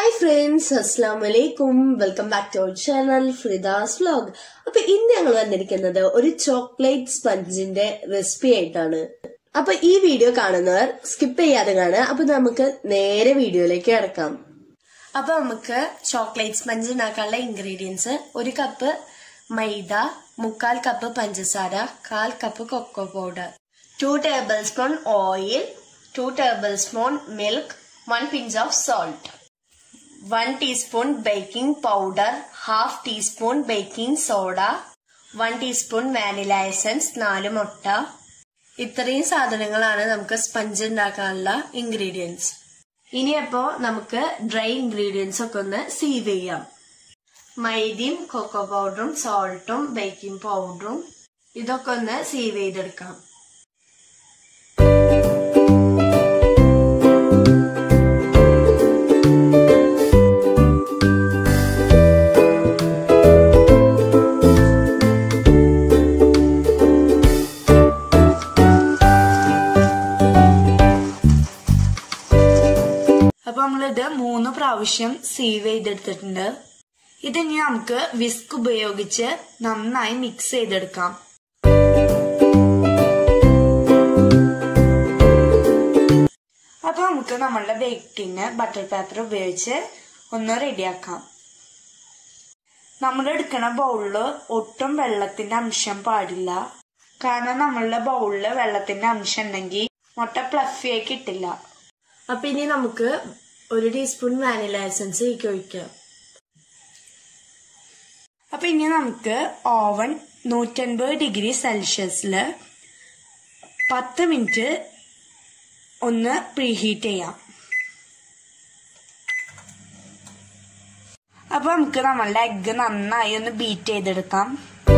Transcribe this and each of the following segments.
hi friends അസ്സാം വലൈക്കും welcome back to our channel Frida's vlog അപ്പൊ ഇന്ന് ഞങ്ങൾ വന്നിരിക്കുന്നത് ഒരു ചോക്ലേറ്റ് സ്പഞ്ചിന്റെ റെസിപ്പി ആയിട്ടാണ് അപ്പൊ ഈ വീഡിയോ കാണുന്നവർ സ്കിപ്പ് ചെയ്യാതെ കാണുക അപ്പൊ നമുക്ക് നേരെ വീഡിയോയിലേക്ക് കിടക്കാം അപ്പൊ നമുക്ക് ചോക്ലേറ്റ് സ്പഞ്ച് ഉണ്ടാക്കാനുള്ള ഇൻഗ്രീഡിയൻസ് ഒരു കപ്പ് മൈദ മുക്കാൽ കപ്പ് പഞ്ചസാര കാൽ cup cocoa powder two tablespoon oil two tablespoon milk one pinch of salt one teaspoon baking powder half teaspoon baking soda one teaspoon vanilla essence നാല് മുട്ട ഇത്രയും സാധനങ്ങളാണ് നമുക്ക് സ്പഞ്ച് ഉണ്ടാക്കാനുള്ള ഇൻഗ്രീഡിയൻസ് ഇനിയപ്പോ നമുക്ക് ഡ്രൈ ഇൻഗ്രീഡിയൻസ് ഒക്കെ ഒന്ന് sieve ചെയ്യാം മൈദയും കൊക്കോ പൗഡറും സോൾട്ടും ബേക്കിംഗ് പൗഡറും ഇതൊക്കെ ഒന്ന് സീവ് ചെയ്തെടുക്കാം അപ്പൊ നമ്മളിത് മൂന്ന് പ്രാവശ്യം സീവ് ചെയ്തെടുത്തിട്ടുണ്ട് ഇതിനി നമുക്ക് വിസ്ക് ഉപയോഗിച്ച് നന്നായി മിക്സ് ചെയ്തെടുക്കാം അപ്പൊ നമുക്ക് നമ്മളുടെ ബേക്കിന് ബട്ടർ പേപ്പർ ഉപയോഗിച്ച് ഒന്ന് റെഡിയാക്കാം നമ്മൾ എടുക്കണ ബൗളില് ഒട്ടും വെള്ളത്തിന്റെ അംശം പാടില്ല കാരണം നമ്മളുടെ ബൗളില് വെള്ളത്തിന്റെ അംശം ഉണ്ടെങ്കിൽ മുട്ട ഫ്ലഫി ആയി കിട്ടില്ല അപ്പൊ ഇനി നമുക്ക് ഒരു ടീസ്പൂൺ വാനില എസൻസ് ഇതിലേക്ക് ഒഴിക്കാം അപ്പൊ ഇനി നമുക്ക് ഓവൻ നൂറ്റൻപത് ഡിഗ്രി സെൽഷ്യസിൽ പത്ത് മിനിറ്റ് ഒന്ന് പ്രീഹീറ്റ് ചെയ്യാം അപ്പൊ നമുക്ക് നമ്മളുടെ എഗ്ഗ് നന്നായി ഒന്ന് ബീറ്റ് ചെയ്തെടുക്കാം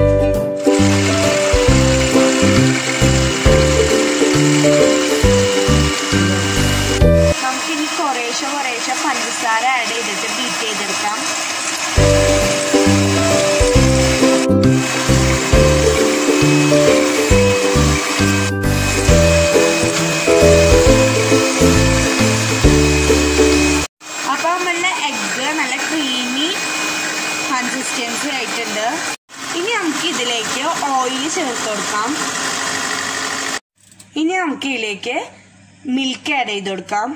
നമുക്കിനി കുറേശ്ശെ കുറേശ്ശെ പഞ്ചസാര ആഡ് ചെയ്തിട്ട് ബീറ്റ് ചെയ്തെടുക്കാം അപ്പൊ നമ്മളുടെ എഗ്ഗ് നല്ല ക്രീമി കൺസിസ്റ്റൻസി ആയിട്ടുണ്ട് ഇനി നമുക്ക് ഇതിലേക്ക് ഓയിൽ ചേർത്ത് കൊടുക്കാം ഇനി നമുക്ക് ഇതിലേക്ക് മിൽക്ക് ആഡ് ചെയ്ത് കൊടുക്കാം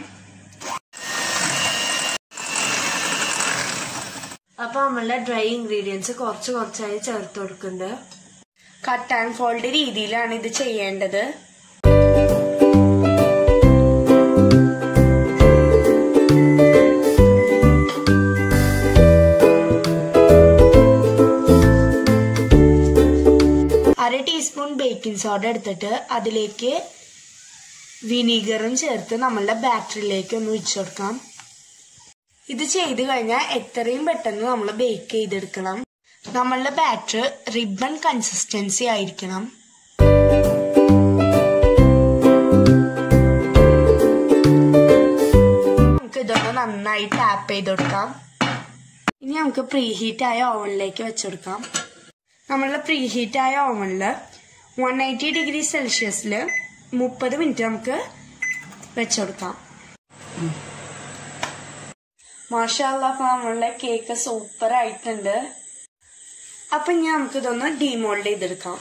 അപ്പൊ നമ്മളുടെ ഡ്രൈ ഇൻഗ്രീഡിയൻസ് കുറച്ച് കുറച്ചായി ചേർത്ത് കൊടുക്കുന്നുണ്ട് കട്ട് ആൻഡ് ഫോൾഡ് രീതിയിലാണ് ഇത് ചെയ്യേണ്ടത് അര ടീസ്പൂൺ ബേക്കിംഗ് സോഡ എടുത്തിട്ട് അതിലേക്ക് വിനീഗറും ചേർത്ത് നമ്മളുടെ ബാറ്ററിയിലേക്ക് ഒന്ന് ഒഴിച്ചു കൊടുക്കാം ഇത് ചെയ്ത് കഴിഞ്ഞാൽ എത്രയും പെട്ടെന്ന് നമ്മൾ ബേക്ക് ചെയ്തെടുക്കണം നമ്മളുടെ ബാറ്റർ റിബൺ കൺസിസ്റ്റൻസി ആയിരിക്കണം നമുക്ക് ഇതൊന്ന് നന്നായി ടാപ്പ് ചെയ്ത് കൊടുക്കാം ഇനി നമുക്ക് പ്രീഹീറ്റ് ആയ ഓവനിലേക്ക് വെച്ചെടുക്കാം നമ്മളുടെ പ്രീഹീറ്റ് ആയ ഓവനിൽ വൺ എയ്റ്റി ഡിഗ്രി സെൽഷ്യസിൽ മുപ്പത് മിനിറ്റ് നമുക്ക് വെച്ചെടുക്കാം മാഷാല്ല അപ്പൊ നമ്മളുടെ കേക്ക് സൂപ്പർ ആയിട്ടുണ്ട് അപ്പൊ ഇനി നമുക്ക് ഇതൊന്ന് ഡീമോൾഡ് ചെയ്തെടുക്കാം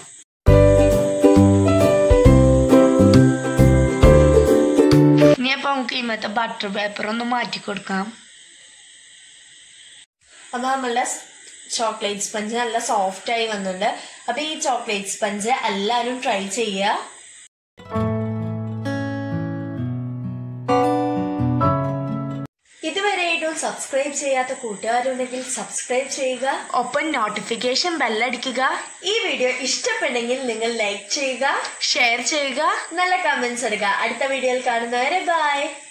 ഇനി അപ്പൊ നമുക്ക് ഇന്നത്തെ ബട്ടർ പേപ്പർ ഒന്ന് മാറ്റി കൊടുക്കാം അപ്പൊ നമ്മളുടെ ചോക്ലേറ്റ് സ്പഞ്ച് നല്ല സോഫ്റ്റ് ആയി വന്നിട്ടുണ്ട് അപ്പൊ ഈ ചോക്ലേറ്റ് സ്പഞ്ച് എല്ലാരും ട്രൈ ചെയ്യുക ഇതുവരെയായിട്ടും സബ്സ്ക്രൈബ് ചെയ്യാത്ത കൂട്ടുകാരുണ്ടെങ്കിൽ സബ്സ്ക്രൈബ് ചെയ്യുക ഒപ്പം നോട്ടിഫിക്കേഷൻ ബെല്ലടിക്കുക ഈ വീഡിയോ ഇഷ്ടപ്പെട്ടെങ്കിൽ നിങ്ങൾ ലൈക്ക് ചെയ്യുക ഷെയർ ചെയ്യുക നല്ല കമന്റ്സ് എടുക്കുക അടുത്ത വീഡിയോയിൽ കാണുന്നവരെ ബൈ